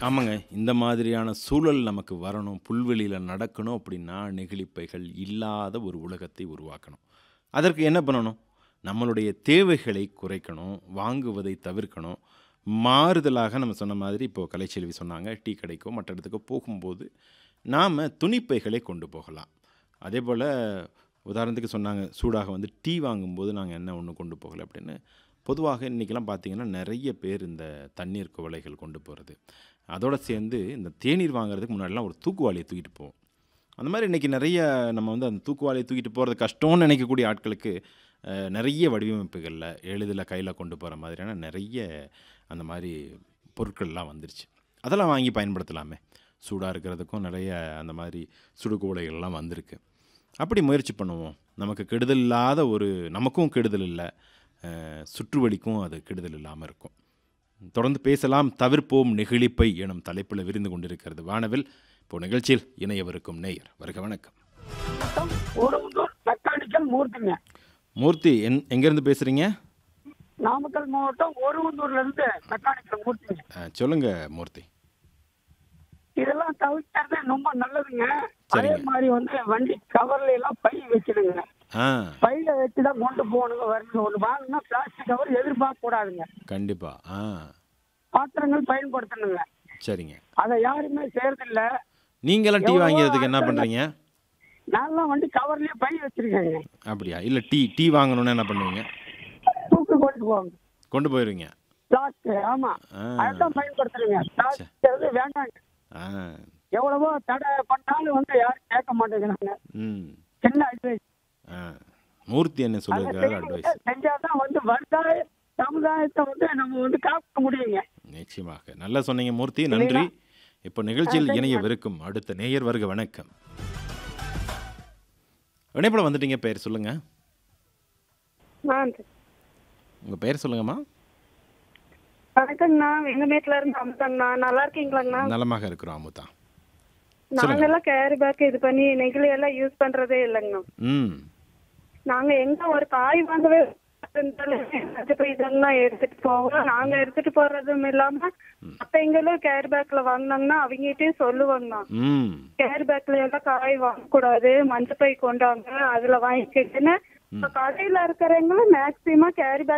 ஆமாங்க. இந்த மாதிரியான சூழல் நமக்கு வரணும், புல்வெளியில நடக்கணும் அப்படின்னா, நெகிழிப்பைகள் இல்லாத ஒரு உலகத்தை உருவாக்கணும். அதற்கு என்ன பண்ணணும்? நம்மளுடைய தேவைகளை குறைக்கணும், வாங்குவதை தவிர்க்கணும். மாறுதலாக நம்ம சொன்ன மாதிரி இப்போ கலைச்செல்வி சொன்னாங்க, டீ கடைக்கோ, மற்ற இடத்துக்கோ போகும்போது, நாம துணிப்பைகளை கொண்டு போகலாம். அதேபோல உதாரணத்துக்கு சொன்னாங்க, சூடாக வந்து டீ வாங்கும்போது நாங்க என்ன ஒண்ணும் கொண்டு போகல அப்படின்னு. பொதுவாக இன்னைக்கெல்லாம் பார்த்தீங்கன்னா, நெறைய பேர் இந்த தண்ணீர் குவளைகள் கொண்டு போறது. அதோட சேர்ந்து இந்த தேநீர் வாங்குறதுக்கு முன்னாடிலாம் ஒரு தூக்குவாளிய தூக்கிட்டு போவோம். அந்த மாரி இன்னைக்கு நெறைய நம்ம வந்து அந்த தூக்குவாளிய தூக்கிட்டு போறது கஷ்டம்னு நினைக்கக்கூடிய ஆட்களுக்கு, அ நெறைய வடிவமைப்புகள்ல எளிதில கையில கொண்டு போற மாதிரியான நெறைய அந்த மாரி பொருட்கள்லாம் வந்துருச்சு. அதெல்லாம் வாங்கி பயன்படுத்தலாமே! சூடா இருக்கிறதுக்கும் நெறைய அந்த மாரி சுடு குவளைகள்லாம் வந்திருக்கு. அப்படி முயற்சி பண்ணுவோம். நமக்கு கெடுதல் இல்லாத ஒரு நமக்கும் கெடுதல் இல்ல. அ சுற்றுவழிக்கும் அது கெடுதல் இல்லாம இருக்கும். தொடர்ந்து பேசலாம். தவிர்ப்போம் நெகிழிப்பை எனும் தலைப்பில விரிந்து கொண்டிருக்கிறது வானவில். இப்போ நிகழ்ச்சியில் இணையவிருக்கும் நேயர். வருக வணக்கம். வணக்கம். ஓடுமுதூர் தக்காளிக்கல் மூர்த்திங்க. மூர்த்தி என் எங்கேருந்து பேசுறீங்க? நாமக்கல் மாவட்டம் ஓடுமுதூர்ல இருந்து தக்காளிக்கல் மூர்த்திங்க. அ சொல்லுங்க மூர்த்தி. இதெல்லாம் தவிர்க்கிறது ரொம்ப நல்லதுங்க. அதே சரிங்க. மாரி வந்து வண்டி கவர்ல எல்லாம் பை வைக்கணுங்க. ஆ. பையில வச்சு தான் கொண்டு போகணுங்க வரணும். ஒண்ணு வாங்கினா பிளாஸ்டிக் கவர் எதிர்பார்க்க கூடாதுங்க. கண்டிப்பா. ஆ. பாத்திரங்கள் பயன்படுத்தணுங்க. சரிங்க. அதை யாருமே செய்யறதில்ல. நீங்கலாம் டீ எவ்வளவோ வாங்கிறதுக்கு என்ன ஆட்கள் பண்றீங்க? நான்லாம் வண்டி கவர்லயே பை வச்சிருக்கேங்க. அப்படியா? இல்ல டீ டீ வாங்கணும்னா என்ன பண்ணுவீங்க? தூக்கு கொண்டு போவாங்க. கொண்டு போயிருவீங்க. பிளாஸ்டிக் ஆமா. ஆ. அதான் பயன்படுத்துறேங்க. பிளாஸ்டிக் வேண்டாங்க. ஆ. எவ்வளவோ தடை பண்ணாலும் வந்து யாரும் கேட்க மாட்டேங்கிறாங்க. ம். சின்ன அட்வைஸ். ஆ. மூர்த்தி என்ன அதை சொல்லியிருக்காரு செய்யுங்க. அட்வைஸ். செஞ்சாதான் வந்து வருங்கால சமுதாயத்தை வந்து நம்ம வந்து காக்க முடியுங்க. நிச்சயமாக. நல்லா சொன்னீங்க மூர்த்தி. நன்றி. இல்லைங்களா? இப்போ ஆ, நிகழ்ச்சியில் சரிங்க. இணையவிருக்கும் அடுத்த நேயர் வருக வணக்கம். இணைப்புல வந்துட்டீங்க. பெயர் சொல்லுங்க. ஆ உங்க பெயர் சொல்லுங்கம்மா. வணக்கங்கண்ணா வெங்கமேட்ல இருந்து அமுதங்கண்ணா நல்லா இருக்கீங்களாங்கண்ணா நலமாக இருக்கிறோம் அமுதா. சொல்லுங்க. நாங்கெல்லாம் கேரி பேக் இது பண்ணி நெகிழி எல்லாம் யூஸ் பண்றதே இல்லைங்கண்ணா ம். நாங்க எங்க ஒரு காய் வாங்கவே போய் இதெல்லாம் எடுத்துட்டு போவோம் நாங்க எடுத்துட்டு போறதும் இல்லாம மத்தவங்களும் கேரி பேக்ல வாங்கினாங்கன்னா அவங்ககிட்டயும் சொல்லுவாங்கண்ணா ம். கேரி பேக்ல எல்லாம் காய் வாங்கக்கூடாது மஞ்சள் பை கொண்டாங்க அதுல வாங்கிக்கிட்டுன்னு இப்ப கடையில இருக்கிறவங்களும் மேக்சிமம் கேரி பேக்